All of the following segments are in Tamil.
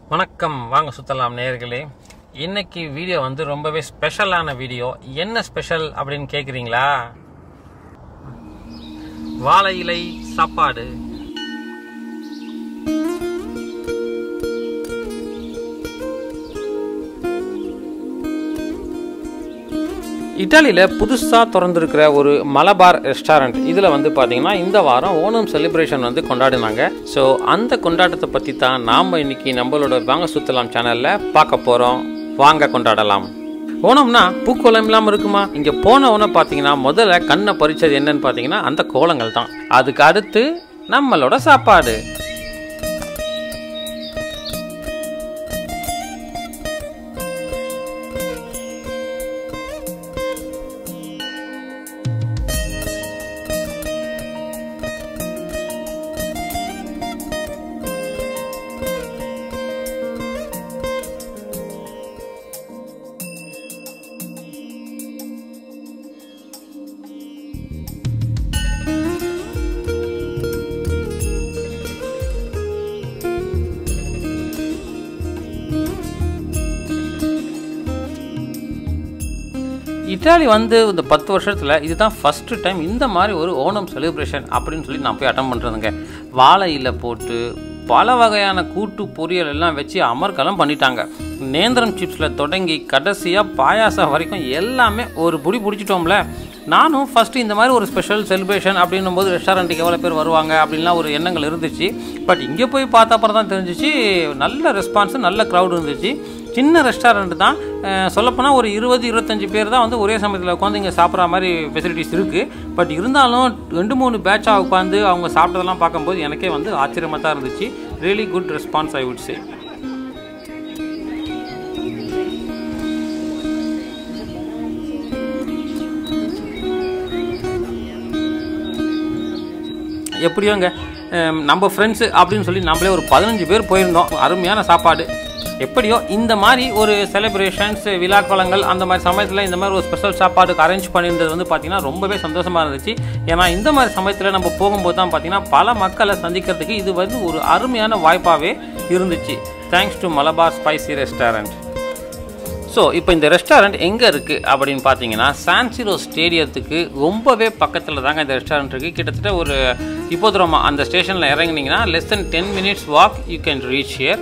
வணக்கம் வாங்க சுத்தலாம் நேயர்களே இன்னைக்கு வீடியோ வந்து ரொம்பவே ஸ்பெஷலான வீடியோ என்ன ஸ்பெஷல் அப்படின்னு கேட்குறீங்களா வாழை இலை சாப்பாடு இட்டாலியில் புதுசாக திறந்துருக்கிற ஒரு மலபார் ரெஸ்டாரண்ட் இதில் வந்து பார்த்தீங்கன்னா இந்த வாரம் ஓணம் செலிப்ரேஷன் வந்து கொண்டாடினாங்க ஸோ அந்த கொண்டாட்டத்தை பற்றி தான் நாம் இன்னைக்கு நம்மளோட வாங்க சுத்தலாம் சேனலில் பார்க்க போகிறோம் வாங்க கொண்டாடலாம் ஓணம்னா பூக்கோலம் இல்லாமல் இருக்குமா இங்கே போன உடனே பார்த்தீங்கன்னா முதல்ல கண்ணை பறிச்சது என்னன்னு பார்த்தீங்கன்னா அந்த கோலங்கள் தான் அதுக்கு அடுத்து நம்மளோட சாப்பாடு இட்டாலி வந்து இந்த பத்து வருஷத்தில் இதுதான் ஃபஸ்ட்டு டைம் இந்த மாதிரி ஒரு ஓணம் செலிப்ரேஷன் அப்படின்னு சொல்லி நான் போய் அட்டன் பண்ணுறதுங்க வாழை இலை போட்டு பல வகையான கூட்டு பொரியல் எல்லாம் வச்சு அமர்கலம் பண்ணிட்டாங்க நேந்திரம் சிப்ஸில் தொடங்கி கடைசியாக பாயாசம் வரைக்கும் எல்லாமே ஒரு புடி பிடிச்சிட்டோம்ல நானும் ஃபஸ்ட்டு இந்த மாதிரி ஒரு ஸ்பெஷல் செலிப்ரேஷன் அப்படின்னும் போது ரெஸ்டாரண்ட்டுக்கு எவ்வளோ பேர் வருவாங்க அப்படின்லாம் ஒரு எண்ணங்கள் இருந்துச்சு பட் இங்கே போய் பார்த்த அப்புறம் தான் தெரிஞ்சிச்சு நல்ல ரெஸ்பான்ஸு நல்ல க்ரௌட் இருந்துச்சு சின்ன ரெஸ்டாரண்ட் தான் சொல்லப்போனால் ஒரு இருபது இருபத்தஞ்சி பேர் தான் வந்து ஒரே சமயத்தில் உட்காந்து இங்கே சாப்பிட்ற மாதிரி ஃபெசிலிட்டிஸ் இருக்குது பட் இருந்தாலும் ரெண்டு மூணு பேட்சாக உட்காந்து அவங்க சாப்பிட்டதெல்லாம் பார்க்கும்போது எனக்கே வந்து ஆச்சரியமாக தான் இருந்துச்சு really good response I would say எப்படியோங்க அஹ் நம்ம ஃப்ரெண்ட்ஸு அப்படின்னு சொல்லி நம்மளே ஒரு பதினஞ்சு பேர் போயிருந்தோம் அருமையான சாப்பாடு எப்படியோ இந்த மாதிரி ஒரு செலிப்ரேஷன்ஸ் விழாக்கோலங்கள் அந்த மாதிரி சமயத்தில் இந்த மாதிரி ஒரு ஸ்பெஷல் சாப்பாடுக்கு அரேஞ்ச் பண்ணியிருந்தது வந்து பார்த்திங்கன்னா ரொம்பவே சந்தோஷமாக இருந்துச்சு ஏன்னா இந்த மாதிரி சமயத்தில் நம்ம போகும்போது தான் பார்த்திங்கன்னா பல மக்களை சந்திக்கிறதுக்கு இது வந்து ஒரு அருமையான வாய்ப்பாகவே இருந்துச்சு thanks to Malabar spicy restaurant so இப்போ இந்த ரெஸ்டாரண்ட் எங்கே இருக்குது அப்படின்னு பார்த்தீங்கன்னா சான்சிரோ ஸ்டேடியத்துக்கு ரொம்பவே பக்கத்தில் தாங்க இந்த ரெஸ்டாரண்ட் இருக்குது கிட்டத்தட்ட ஒரு இப்போதுரமா அந்த ஸ்டேஷனில் இறங்குனீங்கன்னா less than ten minutes walk you can reach here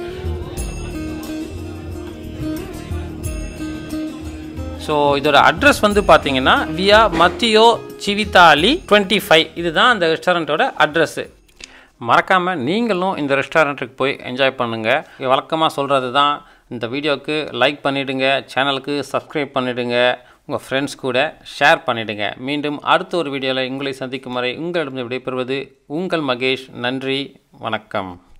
so இதோட அட்ரஸ் வந்து பார்த்தீங்கன்னா வியா மத்தியோ சிவிதாலி டுவெண்ட்டி ஃபைவ் இதுதான் அந்த ரெஸ்டாரண்ட்டோட அட்ரஸ்ஸு மறக்காமல் நீங்களும் இந்த ரெஸ்டாரண்ட்டுக்கு போய் என்ஜாய் பண்ணுங்கள் வழக்கமாக சொல்கிறது தான் இந்த வீடியோவுக்கு லைக் பண்ணிவிடுங்க சேனலுக்கு சப்ஸ்கிரைப் பண்ணிவிடுங்க உங்கள் ஃப்ரெண்ட்ஸ் கூட ஷேர் பண்ணிவிடுங்க மீண்டும் அடுத்த ஒரு வீடியோவில் உங்களை சந்திக்கும் வரை உங்களிடம் விடைபெறுவது உங்கள் மகேஷ் நன்றி வணக்கம்